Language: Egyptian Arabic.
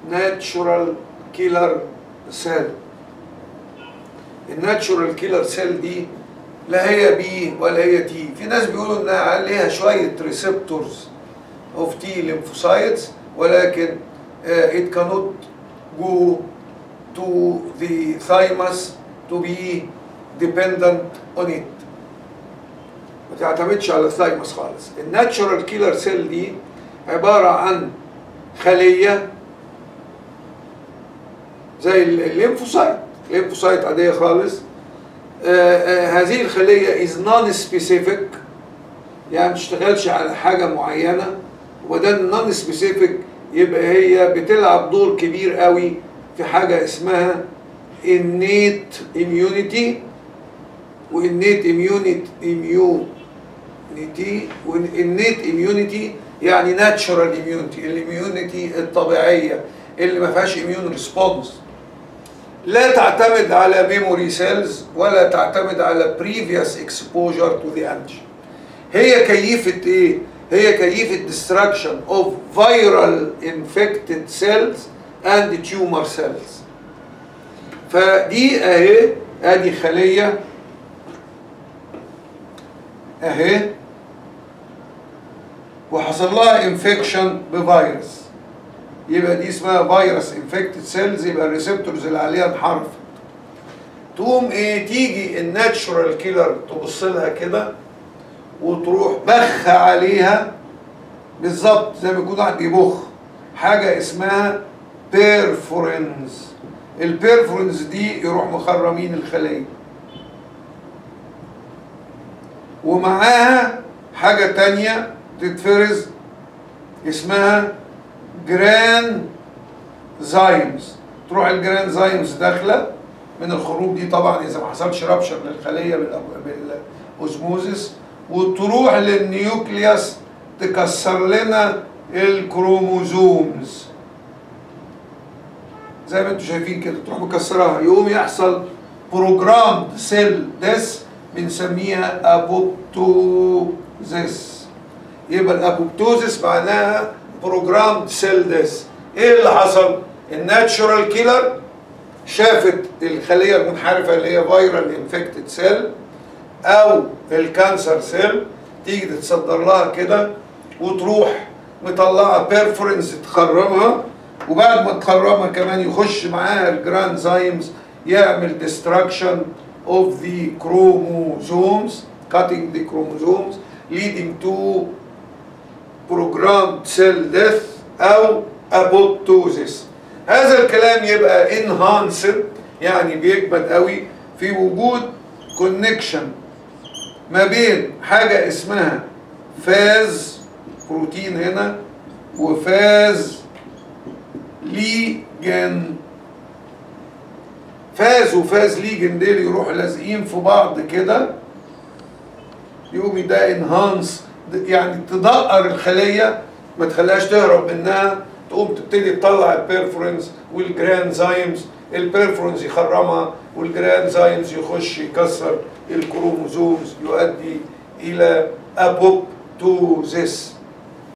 natural killer cell الناتشورال كيلر سيل دي لا هي بي ولا هي تي في ناس بيقولوا انها عليها شويه ريسبتورز اوف تي ليمفوسايتس ولكن uh, it cannot go to the thymus to be dependent on it ما تعتمدش على الثايمس خالص الناتشورال كيلر سيل دي عباره عن خليه زي الليمفوسايت الليمفوسايت عاديه خالص آه آه هذه الخليه از نون سبيسيفيك يعني ما تشتغلش على حاجه معينه وده نون سبيسيفيك يبقى هي بتلعب دور كبير قوي في حاجه اسمها innate immunity والنيت immunity immunity والنيت immunity يعني natural immunity الاميونيتي الطبيعيه اللي ما فيهاش immune response لا تعتمد على memory cells ولا تعتمد على previous exposure to the antigen هي كيفة ايه؟ هي كيفة destruction of viral infected cells and tumor cells فدي اهي ادي خلية اهي وحصل لها انفكشن بفيروس يبقى دي اسمها فيروس انفكتد سيلز يبقى الريسبتورز اللي عليها انحرفت تقوم ايه تيجي الناتشورال كيلر تبص لها كده وتروح بخ عليها بالظبط زي ما يكون واحد بيبخ حاجه اسمها بيرفورنز البيرفورنز دي يروح مخرمين الخليه ومعاها حاجه تانية تتفرز اسمها جران زايمز تروح الجران زايمز داخله من الخروج دي طبعا اذا ما حصلش رابشر للخليه بالاوزموزيس وتروح للنيوكليوس تكسر لنا الكروموزومز زي ما انتم شايفين كده تروح مكسراها يقوم يحصل بروجرام سيل ديس بنسميها ابوبتوزيس يبقى الابوبتوزيس معناها بروجرام سيل ديس ايه اللي حصل الناتشورال كيلر شافت الخليه المنحرفه اللي هي فيرال انفكتد سيل او الكانسر سيل تيجي تتصدر لها كده وتروح مطلعه بيرفورنس تخرمها وبعد ما تخرمها كمان يخش معاها الجرانزايمز يعمل destruction of the chromosomes cutting the chromosomes leading to programmed cell death او apoptosis هذا الكلام يبقى enhanced يعني بيكبد قوي في وجود connection ما بين حاجة اسمها فاز بروتين هنا وفاز ليجن فاز وفاز ليجن دول يروحوا لازقين في بعض كده يقوم ده انهانس يعني تدقر الخليه ما تخليهاش تهرب منها تقوم تبتدي تطلع البيرفورنس والجرانزايمز البيرفورنس يخرمها والجرانزايمز يخش يكسر الكروموزومز يؤدي الى ابوبتوزيس